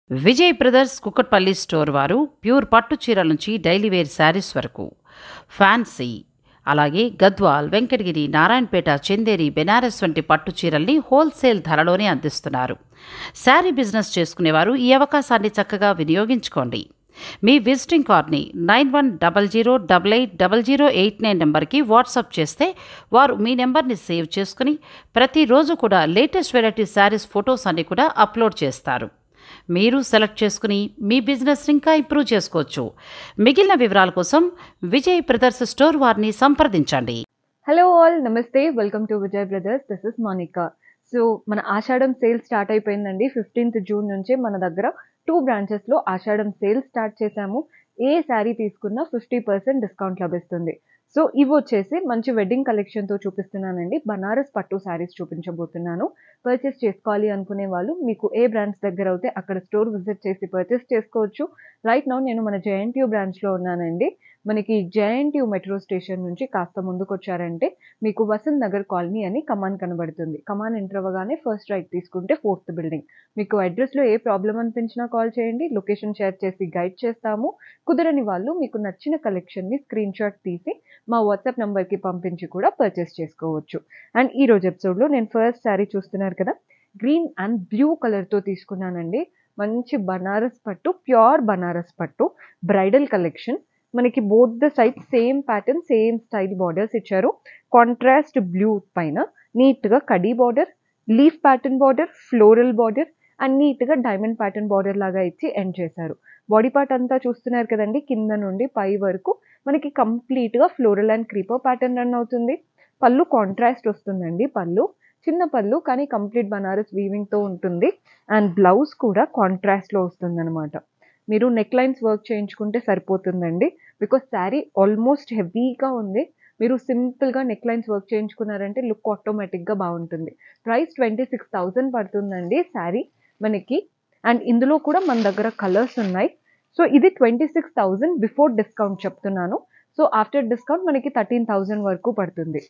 Vijay brothers Kukatpally store వారు pure పట్టు చీరల నుంచి డైలీ వేర్ శారీస్ వరకు ఫ్యాన్సీ అలాగే గద్వాల్ వెంకటగిరి నారాయణపేట చందేరి బెనారస్ వంటి పట్టు చీరల్ని హోల్సేల్ ధరలోనే అందిస్తున్నారు శారీ బిజినెస్ చేసుకునేవారు ఈ అవకాశాన్ని చక్కగా వినియోగించుకోండి మీ విజిటింగ్ కార్డ్ని nine one double zero double eight double zero eight nine నెంబర్కి వాట్సాప్ చేస్తే వారు మీ నెంబర్ని సేవ్ చేసుకుని ప్రతిరోజు కూడా లేటెస్ట్ వెరైటీ శారీస్ ఫొటోస్ అన్ని కూడా అప్లోడ్ చేస్తారు మీరు సెలెక్ట్ చేసుకుని మీ బిజినెస్ ఇంకా ఇంప్రూవ్ చేసుకోవచ్చు మిగిలిన వివరాల కోసం విజయ్ బ్రదర్స్ స్టోర్ వారిని సంప్రదించండి హలో ఆల్ నమస్తే welcome to Vijay brothers this is Monica so మన ఆషాఢం సేల్ స్టార్ట్ అయిపోయిందండి ఫిఫ్టీన్త్ జూన్ నుంచి మన దగ్గర టూ బ్రాంచెస్లో ఆషాఢం సేల్ స్టార్ట్ చేశాము ఏ శారీ తీసుకున్నా ఫిఫ్టీ పర్సెంట్ డిస్కౌంట్ లభిస్తుంది సో ఇవి వచ్చేసి మంచి వెడ్డింగ్ కలెక్షన్తో చూపిస్తున్నానండి బనారస్ పట్టు శారీస్ చూపించబోతున్నాను పర్చేస్ చేసుకోవాలి అనుకునే వాళ్ళు మీకు ఏ బ్రాంచ్ దగ్గర అయితే అక్కడ స్టోర్ విజిట్ చేసి పర్చేస్ చేసుకోవచ్చు రైట్ నౌ నేను మన జేఎన్టీయూ బ్రాంచ్లో ఉన్నానండి మనకి జేఎన్టీయూ మెట్రో స్టేషన్ నుంచి కాస్త ముందుకు వచ్చారంటే మీకు వసంత్ నగర్ కాలనీ అని కమాన్ కనబడుతుంది కమాన్ ఎంటర్ అవ్వగానే ఫస్ట్ రైట్ తీసుకుంటే ఫోర్త్ బిల్డింగ్ మీకు అడ్రస్లో ఏ ప్రాబ్లం అనిపించినా కాల్ చేయండి లొకేషన్ షేర్ చేసి గైడ్ చేస్తాము కుదరని వాళ్ళు మీకు నచ్చిన కలెక్షన్ని స్క్రీన్ షాట్ తీసి మా వాట్సాప్ నెంబర్కి పంపించి కూడా పర్చేస్ చేసుకోవచ్చు అండ్ ఈ రోజు ఎపిసోడ్లో నేను ఫస్ట్ శారీ చూస్తున్నారు కదా గ్రీన్ అండ్ బ్లూ కలర్తో తీసుకున్నానండి మంచి బనారస్ పట్టు ప్యూర్ బనారస్ పట్టు బ్రైడల్ కలెక్షన్ మనకి both the side same pattern same style borders ఇచ్చారు కాంట్రాస్ట్ బ్లూ పైన నీట్గా కడీ border leaf pattern border floral border and నీట్గా డైమండ్ ప్యాటర్న్ బార్డర్ లాగా ఇచ్చి ఎండ్ చేశారు బాడీ పార్ట్ అంతా చూస్తున్నారు కదండి కింద నుండి పై వరకు మనకి కంప్లీట్గా floral and creeper pattern run అవుతుంది పళ్ళు కాంట్రాస్ట్ వస్తుందండి పళ్ళు చిన్న పళ్ళు కానీ కంప్లీట్ బనారస్ వీవింగ్తో ఉంటుంది అండ్ బ్లౌజ్ కూడా కాంట్రాస్ట్లో వస్తుందన్నమాట మీరు నెక్ లైన్స్ వర్క్ చేయించుకుంటే సరిపోతుందండి బికాస్ శారీ ఆల్మోస్ట్ హెవీగా ఉంది మీరు సింపుల్గా నెక్ లైన్స్ వర్క్ చేయించుకున్నారంటే లుక్ ఆటోమేటిక్గా బాగుంటుంది ప్రైస్ ట్వంటీ సిక్స్ థౌజండ్ పడుతుందండి శారీ మనకి అండ్ ఇందులో కూడా మన దగ్గర కలర్స్ ఉన్నాయి సో ఇది twenty six thousand before discount చెప్తున్నాను సో ఆఫ్టర్ డిస్కౌంట్ మనకి థర్టీన్ థౌజండ్ వరకు పడుతుంది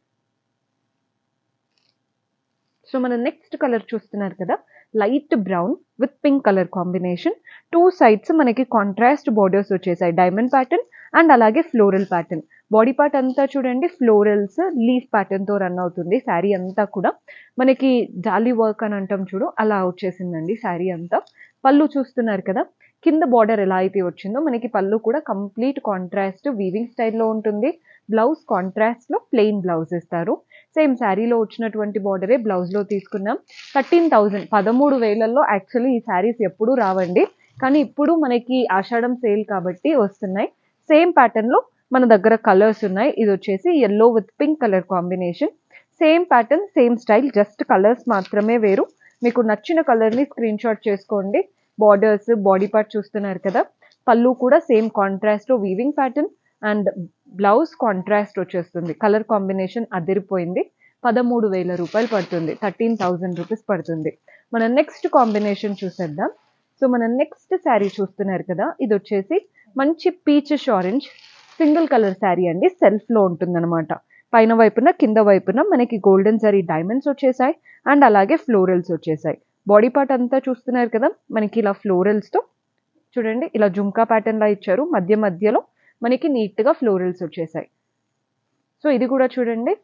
సో మన నెక్స్ట్ కలర్ చూస్తున్నారు కదా light brown with pink colour combination two sides మనకి కాంట్రాస్ట్ బార్డర్స్ వచ్చేసాయి డైమండ్ ప్యాటర్న్ అండ్ అలాగే ఫ్లోరల్ ప్యాటర్న్ బాడీ పార్ట్ అంతా చూడండి ఫ్లోరల్స్ లీఫ్ ప్యాటర్న్తో రన్ అవుతుంది శారీ అంతా కూడా మనకి జాలీ వర్క్ అని అంటాం చూడు అలా వచ్చేసిందండి శారీ అంతా పళ్ళు చూస్తున్నారు కదా కింద బార్డర్ ఎలా అయితే వచ్చిందో మనకి పళ్ళు కూడా కంప్లీట్ కాంట్రాస్ట్ వీవింగ్ స్టైల్లో ఉంటుంది బ్లౌజ్ కాంట్రాస్ట్లో ప్లెయిన్ బ్లౌజ్ ఇస్తారు సేమ్ శారీలో వచ్చినటువంటి బార్డరే బ్లౌజ్లో తీసుకున్నాం థర్టీన్ థౌజండ్ పదమూడు వేలల్లో యాక్చువల్లీ ఈ శారీస్ ఎప్పుడూ రావండి కానీ ఇప్పుడు మనకి ఆషాఢం సేల్ కాబట్టి వస్తున్నాయి సేమ్ ప్యాటర్న్లో మన దగ్గర కలర్స్ ఉన్నాయి ఇది వచ్చేసి yellow with pink colour combination same pattern same style just colours మాత్రమే వేరు మీకు నచ్చిన కలర్ని స్క్రీన్ షాట్ చేసుకోండి బార్డర్స్ బాడీ పార్ట్ చూస్తున్నారు కదా పళ్ళు కూడా same contrast weaving pattern and blouse contrast వచ్చేస్తుంది కలర్ కాంబినేషన్ అదిరిపోయింది పదమూడు వేల రూపాయలు పడుతుంది థర్టీన్ థౌజండ్ రూపీస్ పడుతుంది మన నెక్స్ట్ కాంబినేషన్ చూసేద్దాం సో మన నెక్స్ట్ శారీ చూస్తున్నారు కదా ఇది వచ్చేసి మంచి peachish orange single colour sari అండి సెల్ఫ్లో ఉంటుందన్నమాట పైన వైపున కింద వైపున మనకి గోల్డెన్ జరీ డైమండ్స్ వచ్చేసాయి అండ్ అలాగే ఫ్లోరల్స్ వచ్చేసాయి బాడీ పార్ట్ అంతా చూస్తున్నారు కదా మనకి ఇలా ఫ్లోరల్స్తో చూడండి ఇలా జుంకా ప్యాటర్న్లా ఇచ్చారు మధ్య మధ్యలో మనకి నీట్గా ఫ్లోరల్స్ వచ్చేసాయి సో ఇది కూడా చూడండి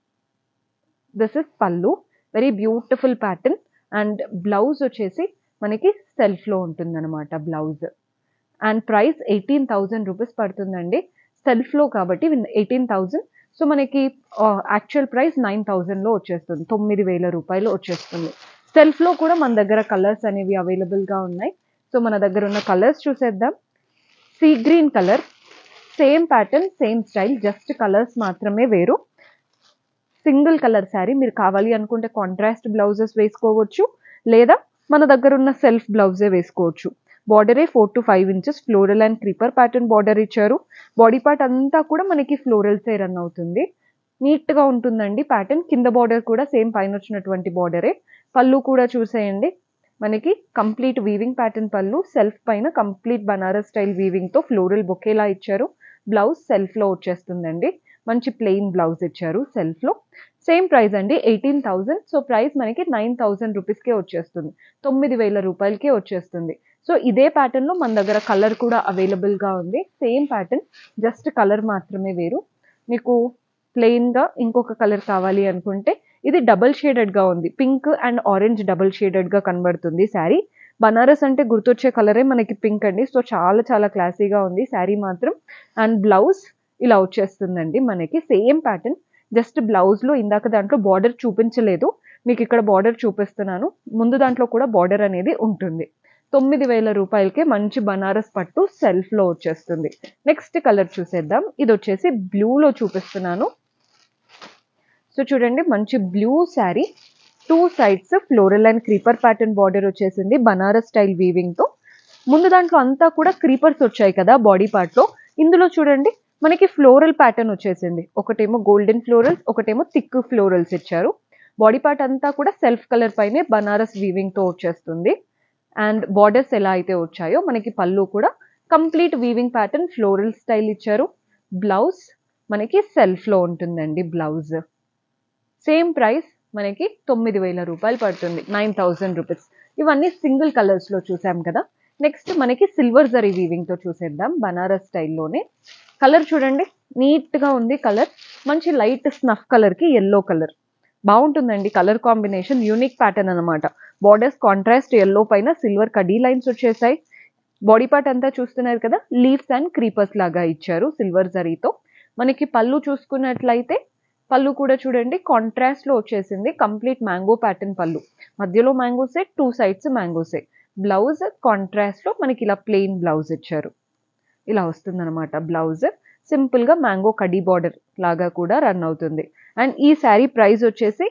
దిస్ ఇస్ పళ్ళు very beautiful pattern and blouse వచ్చేసి మనకి సెల్ఫ్లో ఉంటుందన్నమాట blouse and price eighteen thousand rupees పడుతుందండి సెల్ఫ్లో కాబట్టి ఎయిటీన్ థౌజండ్ సో మనకి యాక్చువల్ ప్రైస్ నైన్ థౌజండ్లో వచ్చేస్తుంది తొమ్మిది వేల రూపాయలు వచ్చేస్తుంది సెల్ఫ్లో కూడా మన దగ్గర కలర్స్ అనేవి అవైలబుల్గా ఉన్నాయి సో మన దగ్గర ఉన్న కలర్స్ చూసేద్దాం sea green colour same pattern same style just colours మాత్రమే వేరు సింగిల్ కలర్ శారీ మీరు కావాలి అనుకుంటే కాంట్రాస్ట్ బ్లౌజెస్ వేసుకోవచ్చు లేదా మన దగ్గర ఉన్న సెల్ఫ్ బ్లౌజే వేసుకోవచ్చు బార్డరే four to five inches floral and creeper pattern border ఇచ్చారు బాడీ పార్ట్ అంతా కూడా మనకి ఫ్లోరల్సే రన్ అవుతుంది నీట్గా ఉంటుందండి ప్యాటర్న్ కింద బార్డర్ కూడా సేమ్ పైన వచ్చినటువంటి బార్డరే పళ్ళు కూడా చూసేయండి మనకి కంప్లీట్ వీవింగ్ ప్యాటర్న్ పళ్ళు సెల్ఫ్ పైన కంప్లీట్ బనారస్ స్టైల్ వీవింగ్తో ఫ్లోరల్ బొకేలా ఇచ్చారు బ్లౌజ్ సెల్ఫ్లో వచ్చేస్తుందండి మంచి ప్లెయిన్ బ్లౌజ్ ఇచ్చారు సెల్ఫ్లో సేమ్ ప్రైస్ అండి ఎయిటీన్ థౌజండ్ సో ప్రైస్ మనకి నైన్ థౌజండ్ రూపీస్కే వచ్చేస్తుంది తొమ్మిది వేల రూపాయలకే వచ్చేస్తుంది సో ఇదే ప్యాటర్న్లో మన దగ్గర కలర్ కూడా అవైలబుల్గా ఉంది సేమ్ ప్యాటర్న్ జస్ట్ కలర్ మాత్రమే వేరు మీకు ప్లెయిన్గా ఇంకొక కలర్ కావాలి అనుకుంటే ఇది డబల్ షేడెడ్గా ఉంది పింక్ అండ్ ఆరెంజ్ డబల్ షేడెడ్గా కనబడుతుంది శారీ బనారస్ అంటే గుర్తొచ్చే కలరే మనకి పింక్ అండి సో చాలా చాలా క్లాసీగా ఉంది శారీ మాత్రం అండ్ బ్లౌజ్ ఇలా వచ్చేస్తుందండి మనకి సేమ్ ప్యాటర్న్ జస్ట్ బ్లౌజ్లో ఇందాక దాంట్లో బార్డర్ చూపించలేదు మీకు ఇక్కడ బార్డర్ చూపిస్తున్నాను ముందు దాంట్లో కూడా బార్డర్ అనేది ఉంటుంది తొమ్మిది వేల రూపాయలకే మంచి బనారస్ పట్టు సెల్ఫ్లో వచ్చేస్తుంది నెక్స్ట్ కలర్ చూసేద్దాం ఇది వచ్చేసి బ్లూలో చూపిస్తున్నాను సో చూడండి మంచి blue sari two sides floral and creeper pattern border వచ్చేసింది బనారస్ స్టైల్ వీవింగ్తో ముందు దాంట్లో అంతా కూడా క్రీపర్స్ వచ్చాయి కదా బాడీ పార్ట్లో ఇందులో చూడండి మనకి ఫ్లోరల్ ప్యాటర్న్ వచ్చేసింది ఒకటేమో గోల్డెన్ ఫ్లోరల్స్ ఒకటేమో థిక్ ఫ్లోరల్స్ ఇచ్చారు బాడీ పార్ట్ అంతా కూడా సెల్ఫ్ కలర్ పైనే బనారస్ వీవింగ్తో వచ్చేస్తుంది అండ్ బార్డర్స్ ఎలా అయితే వచ్చాయో మనకి పళ్ళు కూడా complete weaving pattern floral style ఇచ్చారు బ్లౌజ్ మనకి సెల్ఫ్లో ఉంటుందండి బ్లౌజ్ సేమ్ ప్రైస్ మనకి తొమ్మిది వేల రూపాయలు పడుతుంది నైన్ థౌజండ్ రూపీస్ ఇవన్నీ సింగిల్ కలర్స్లో చూసాం కదా నెక్స్ట్ మనకి సిల్వర్ జరీ వీవింగ్తో చూసేద్దాం బనారస్ స్టైల్లోనే కలర్ చూడండి నీట్గా ఉంది కలర్ మంచి లైట్ స్నఫ్ కలర్కి ఎల్లో కలర్ బాగుంటుందండి కలర్ కాంబినేషన్ యూనిక్ ప్యాటర్న్ అనమాట బార్డర్స్ కాంట్రాస్ట్ ఎల్లో పైన సిల్వర్ కడీ లైన్స్ వచ్చేసాయి బాడీ పార్ట్ అంతా చూస్తున్నారు కదా లీవ్స్ అండ్ క్రీపర్స్ లాగా ఇచ్చారు సిల్వర్ జరీతో మనకి పళ్ళు చూసుకున్నట్లయితే పళ్ళు కూడా చూడండి కాంట్రాస్ట్ లో వచ్చేసింది కంప్లీట్ మ్యాంగో ప్యాటర్న్ పళ్ళు మధ్యలో మ్యాంగోసే టూ సైడ్స్ మ్యాంగోసే బ్లౌజ్ కాంట్రాస్ట్ లో మనకి ఇలా ప్లెయిన్ బ్లౌజ్ ఇచ్చారు ఇలా వస్తుంది అనమాట బ్లౌజ్ సింపుల్ గా మ్యాంగో కడీ బార్డర్ లాగా కూడా రన్ అవుతుంది అండ్ ఈ శారీ ప్రైస్ వచ్చేసి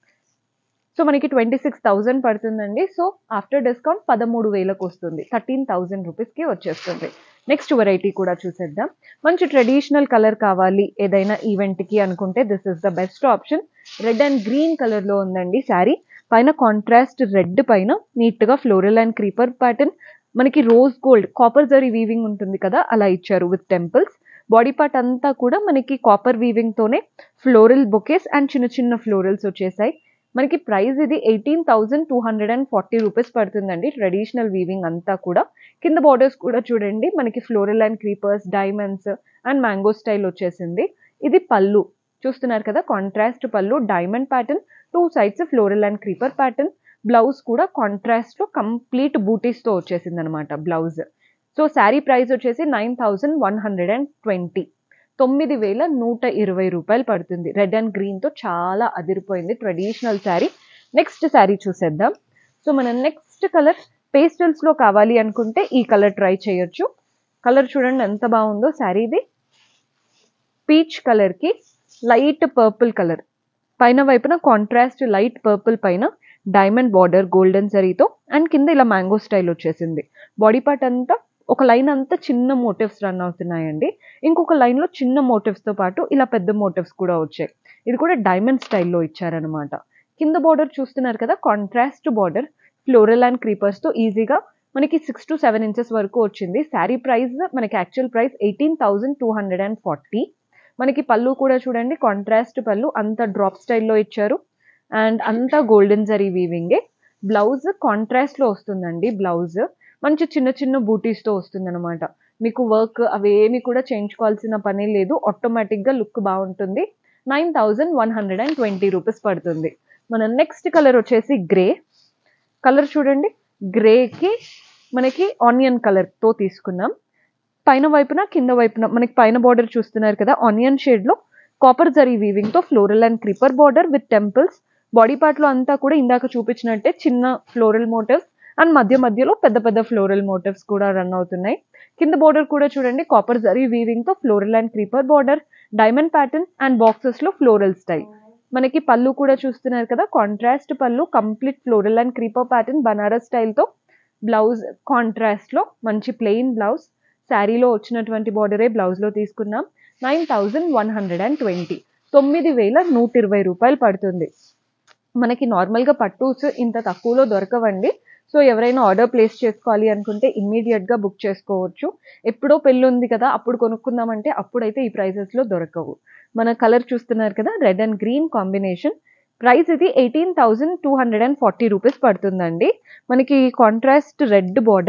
సో మనకి ట్వంటీ సిక్స్ థౌజండ్ పడుతుందండి సో ఆఫ్టర్ డిస్కౌంట్ పదమూడు వేలకు వస్తుంది థర్టీన్ థౌజండ్ రూపీస్కి వచ్చేస్తుంది నెక్స్ట్ వెరైటీ కూడా చూసేద్దాం మంచి ట్రెడిషనల్ కలర్ కావాలి ఏదైనా ఈవెంట్కి అనుకుంటే this is the best option red and green కలర్లో ఉందండి శారీ పైన కాంట్రాస్ట్ రెడ్ పైన నీట్గా ఫ్లోరల్ అండ్ క్రీపర్ ప్యాటర్న్ మనకి rose gold copper zari weaving ఉంటుంది కదా అలా ఇచ్చారు విత్ టెంపుల్స్ బాడీ పార్ట్ అంతా కూడా మనకి కాపర్ వీవింగ్తోనే ఫ్లోరల్ బొకేస్ అండ్ చిన్న చిన్న ఫ్లోరల్స్ వచ్చేసాయి మనకి ప్రైస్ ఇది eighteen thousand two hundred and forty rupees పడుతుందండి ట్రెడిషనల్ వీవింగ్ అంతా కూడా కింద బార్డర్స్ కూడా చూడండి మనకి floral and creepers diamonds and mango style వచ్చేసింది ఇది పళ్ళు చూస్తున్నారు కదా కాంట్రాస్ట్ పళ్ళు diamond pattern two sides floral and creeper pattern blouse కూడా కాంట్రాస్ట్ లో కంప్లీట్ బూటీస్తో వచ్చేసింది అనమాట బ్లౌజ్ సో శారీ ప్రైస్ వచ్చేసి nine thousand one hundred and twenty తొమ్మిది వేల నూట ఇరవై రూపాయలు పడుతుంది రెడ్ అండ్ గ్రీన్తో చాలా అదిరిపోయింది ట్రెడిషనల్ శారీ నెక్స్ట్ శారీ చూసేద్దాం సో మన నెక్స్ట్ కలర్ పేస్టల్స్లో కావాలి అనుకుంటే ఈ కలర్ ట్రై చేయొచ్చు కలర్ చూడండి ఎంత బాగుందో శారీది పీచ్ కలర్కి లైట్ పర్పుల్ కలర్ పైన వైపున కాంట్రాస్ట్ లైట్ పర్పుల్ పైన డైమండ్ బార్డర్ గోల్డెన్ జరీతో అండ్ కింద ఇలా మ్యాంగో స్టైల్ వచ్చేసింది బాడీ పార్ట్ అంతా ఒక లైన్ అంతా చిన్న మోటివ్స్ రన్ అవుతున్నాయండి ఇంకొక లైన్లో చిన్న మోటివ్స్తో పాటు ఇలా పెద్ద మోటివ్స్ కూడా వచ్చాయి ఇది కూడా డైమండ్ స్టైల్లో ఇచ్చారనమాట కింద బార్డర్ చూస్తున్నారు కదా కాంట్రాస్ట్ బార్డర్ ఫ్లోరల్ అండ్ క్రీపర్స్తో ఈజీగా మనకి సిక్స్ టు సెవెన్ ఇంచెస్ వరకు వచ్చింది శారీ ప్రైస్ మనకి actual price eighteen thousand two hundred and forty మనకి పళ్ళు కూడా చూడండి కాంట్రాస్ట్ పళ్ళు అంత డ్రాప్ స్టైల్లో ఇచ్చారు అండ్ అంతా గోల్డెన్ జరీ వీవింగే బ్లౌజ్ కాంట్రాస్ట్లో వస్తుందండి బ్లౌజ్ మంచి చిన్న చిన్న బూటీస్తో వస్తుంది అనమాట మీకు వర్క్ అవేమి కూడా చేయించుకోవాల్సిన పని లేదు ఆటోమేటిక్గా లుక్ బాగుంటుంది nine thousand one hundred and twenty rupees పడుతుంది మన నెక్స్ట్ కలర్ వచ్చేసి గ్రే కలర్ చూడండి గ్రేకి మనకి ఆనియన్ కలర్తో తీసుకున్నాం పైన వైపున కింద వైపున మనకి పైన బార్డర్ చూస్తున్నారు కదా ఆనియన్ షేడ్లో కాపర్ జరీ వీవింగ్తో floral and creeper border with temples body పార్ట్లో అంతా కూడా ఇందాక చూపించినట్టే చిన్న ఫ్లోరల్ మోటివ్స్ అండ్ మధ్య మధ్యలో పెద్ద పెద్ద ఫ్లోరల్ మోటివ్స్ కూడా రన్ అవుతున్నాయి కింద బార్డర్ కూడా చూడండి కాపర్ జరీ వీవింగ్తో floral and creeper border diamond pattern and బాక్సెస్లో ఫ్లోరల్ స్టైల్ మనకి పళ్ళు కూడా చూస్తున్నారు కదా కాంట్రాస్ట్ పళ్ళు complete floral and creeper pattern Banaras స్టైల్తో బ్లౌజ్ కాంట్రాస్ట్లో మంచి ప్లెయిన్ బ్లౌజ్ శారీలో వచ్చినటువంటి బార్డరే బ్లౌజ్లో తీసుకున్నాం nine thousand one hundred and twenty తొమ్మిది వేల నూట ఇరవై రూపాయలు పడుతుంది మనకి నార్మల్గా పట్టూస్ ఇంత తక్కువలో దొరకవండి సో ఎవరైనా ఆర్డర్ ప్లేస్ చేసుకోవాలి అనుకుంటే ఇమ్మీడియట్గా బుక్ చేసుకోవచ్చు ఎప్పుడో పెళ్ళి ఉంది కదా అప్పుడు కొనుక్కుందామంటే అప్పుడైతే ఈ ప్రైజెస్లో దొరకవు మన కలర్ చూస్తున్నారు కదా red and green combination price ఇది eighteen thousand two hundred and forty rupees పడుతుందండి మనకి కాంట్రాస్ట్ రెడ్ బార్డర్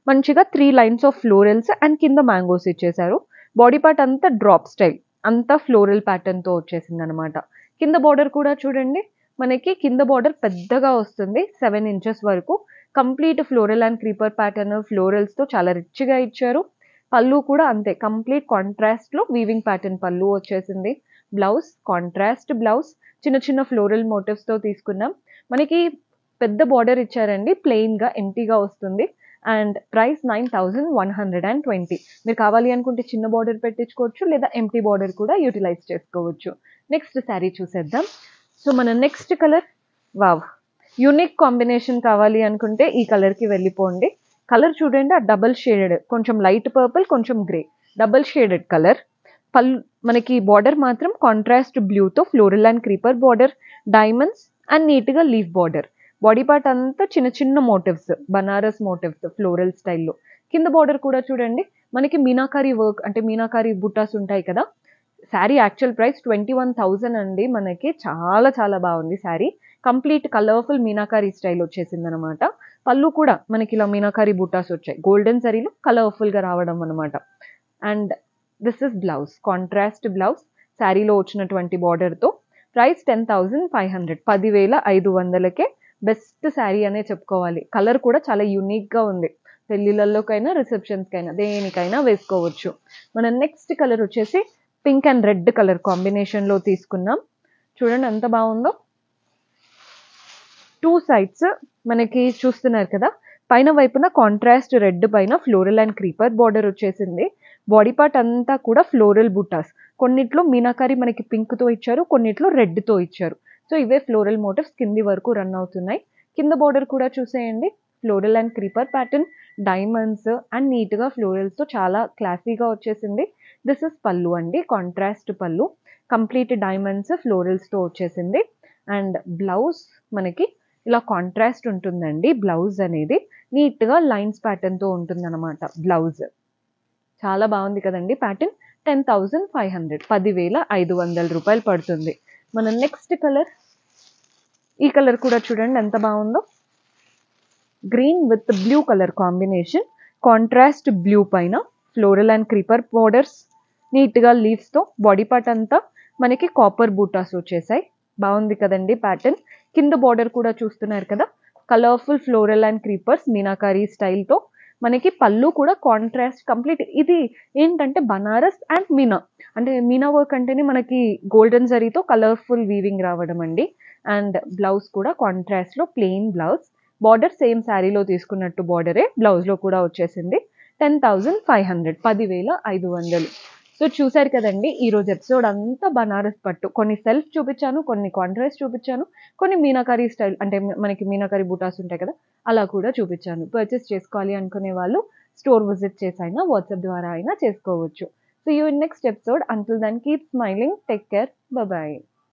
మంచిగా three lines of florals and కింద మ్యాంగోస్ ఇచ్చేసారు బాడీ పార్ట్ అంతా డ్రాప్ స్టైల్ అంతా ఫ్లోరల్ ప్యాటర్న్తో వచ్చేసింది అనమాట కింద బార్డర్ కూడా చూడండి మనకి కింద బార్డర్ పెద్దగా వస్తుంది సెవెన్ ఇంచెస్ వరకు complete floral and creeper pattern ఫ్లోరల్స్తో చాలా రిచ్గా ఇచ్చారు పళ్ళు కూడా అంతే కంప్లీట్ కాంట్రాస్ట్లో వీవింగ్ ప్యాటర్న్ పళ్ళు వచ్చేసింది బ్లౌజ్ కాంట్రాస్ట్ బ్లౌజ్ చిన్న చిన్న ఫ్లోరల్ మోటివ్స్తో తీసుకున్నాం మనకి పెద్ద బార్డర్ ఇచ్చారండి ప్లెయిన్గా ఎంటీగా వస్తుంది and price nine thousand one hundred and twenty మీరు కావాలి అనుకుంటే చిన్న బార్డర్ పెట్టించుకోవచ్చు లేదా ఎంటీ బార్డర్ కూడా యూటిలైజ్ చేసుకోవచ్చు నెక్స్ట్ శారీ చూసేద్దాం సో మన next colour wow unique combination కావాలి అనుకుంటే ఈ కలర్కి వెళ్ళిపోండి కలర్ చూడండి ఆ డబల్ షేడెడ్ కొంచెం లైట్ పర్పుల్ కొంచెం గ్రే డబల్ షేడెడ్ కలర్ పల్ మనకి బార్డర్ మాత్రం కాంట్రాస్ట్ బ్లూతో floral and creeper border diamonds and నీట్గా లీఫ్ బార్డర్ బాడీ పార్ట్ అంతా చిన్న చిన్న మోటివ్స్ బనారస్ మోటివ్స్ ఫ్లోరల్ స్టైల్లో కింద బార్డర్ కూడా చూడండి మనకి మీనాకారి వర్క్ అంటే మీనాకారి బుట్టాస్ ఉంటాయి కదా saree actual price twenty one thousand అండి మనకి చాలా చాలా బాగుంది saree complete colourful meenakari style వచ్చేసింది అనమాట పళ్ళు కూడా మనకి ఇలా మీనాకారి బుట్టాస్ వచ్చాయి గోల్డెన్ సరీలో కలర్ఫుల్గా రావడం అనమాట and this is blouse contrast blouse శారీలో వచ్చినటువంటి బార్డర్తో price ten thousand five hundred పదివేల ఐదు వందలకే బెస్ట్ శారీ అనే చెప్పుకోవాలి కలర్ కూడా చాలా యూనిక్గా ఉంది పెళ్ళిళ్ళలోకైనా రిసెప్షన్స్కైనా దేనికైనా వేసుకోవచ్చు మన నెక్స్ట్ కలర్ వచ్చేసి పింక్ అండ్ రెడ్ కలర్ కాంబినేషన్లో తీసుకున్నాం చూడండి ఎంత బాగుందో టూ సైడ్స్ మనకి చూస్తున్నారు కదా పైన వైపున కాంట్రాస్ట్ రెడ్ పైన ఫ్లోరల్ అండ్ క్రీపర్ బార్డర్ వచ్చేసింది బాడీ పార్ట్ అంతా కూడా ఫ్లోరల్ బుటాస్ కొన్నిట్లో మీనాకారి మనకి పింక్తో ఇచ్చారు కొన్నిట్లో రెడ్తో ఇచ్చారు సో ఇవే ఫ్లోరల్ మోటివ్స్ కింది వరకు రన్ అవుతున్నాయి కింద బార్డర్ కూడా చూసేయండి floral and creeper pattern diamonds and నీట్గా ఫ్లోరల్స్తో చాలా క్లాసీగా వచ్చేసింది దిస్ ఇస్ పళ్ళు అండి కాంట్రాస్ట్ పళ్ళు కంప్లీట్ డైమండ్స్ ఫ్లోరల్స్తో వచ్చేసింది అండ్ బ్లౌజ్ మనకి ఇలా కాంట్రాస్ట్ ఉంటుందండి బ్లౌజ్ అనేది నీట్గా లైన్స్ ప్యాటర్న్తో ఉంటుందన్నమాట బ్లౌజ్ చాలా బాగుంది కదండి pattern ten thousand five hundred పదివేల ఐదు వందల రూపాయలు పడుతుంది మన నెక్స్ట్ కలర్ ఈ కలర్ కూడా చూడండి ఎంత బాగుందో green with blue colour combination contrast blue పైన ఫ్లోరల్ అండ్ క్రీపర్ బోర్డర్స్ నీట్గా లీవ్స్తో బాడీ పార్ట్ అంతా మనకి కాపర్ బూటాస్ వచ్చేసాయి బాగుంది కదండి ప్యాటర్న్ కింద బార్డర్ కూడా చూస్తున్నారు కదా colourful floral and creepers meenakari స్టైల్తో మనకి పళ్ళు కూడా కాంట్రాస్ట్ కంప్లీట్ ఇది ఏంటంటే బనారస్ అండ్ మీనా అంటే మీనా వర్క్ అంటేనే మనకి గోల్డెన్ జరీతో కలర్ఫుల్ వీవింగ్ రావడం అండి అండ్ బ్లౌజ్ కూడా కాంట్రాస్ట్లో ప్లెయిన్ బ్లౌజ్ బార్డర్ సేమ్ శారీలో తీసుకున్నట్టు బార్డరే బ్లౌజ్లో కూడా వచ్చేసింది టెన్ థౌజండ్ ఫైవ్ హండ్రెడ్ పదివేల ఐదు వందలు సో చూశారు కదండి ఈ రోజు ఎపిసోడ్ అంతా బనారస్ పట్టు కొన్ని సెల్ఫ్ చూపించాను కొన్ని కాంట్రాస్ట్ చూపించాను కొన్ని మీనాకారీ స్టైల్ అంటే మనకి మీనాకారీ బూటాస్ ఉంటాయి కదా అలా కూడా చూపించాను పర్చేస్ చేసుకోవాలి అనుకునే వాళ్ళు స్టోర్ విజిట్ చేసి అయినా వాట్సాప్ ద్వారా అయినా చేసుకోవచ్చు so you in next episode until then keep smiling take care bye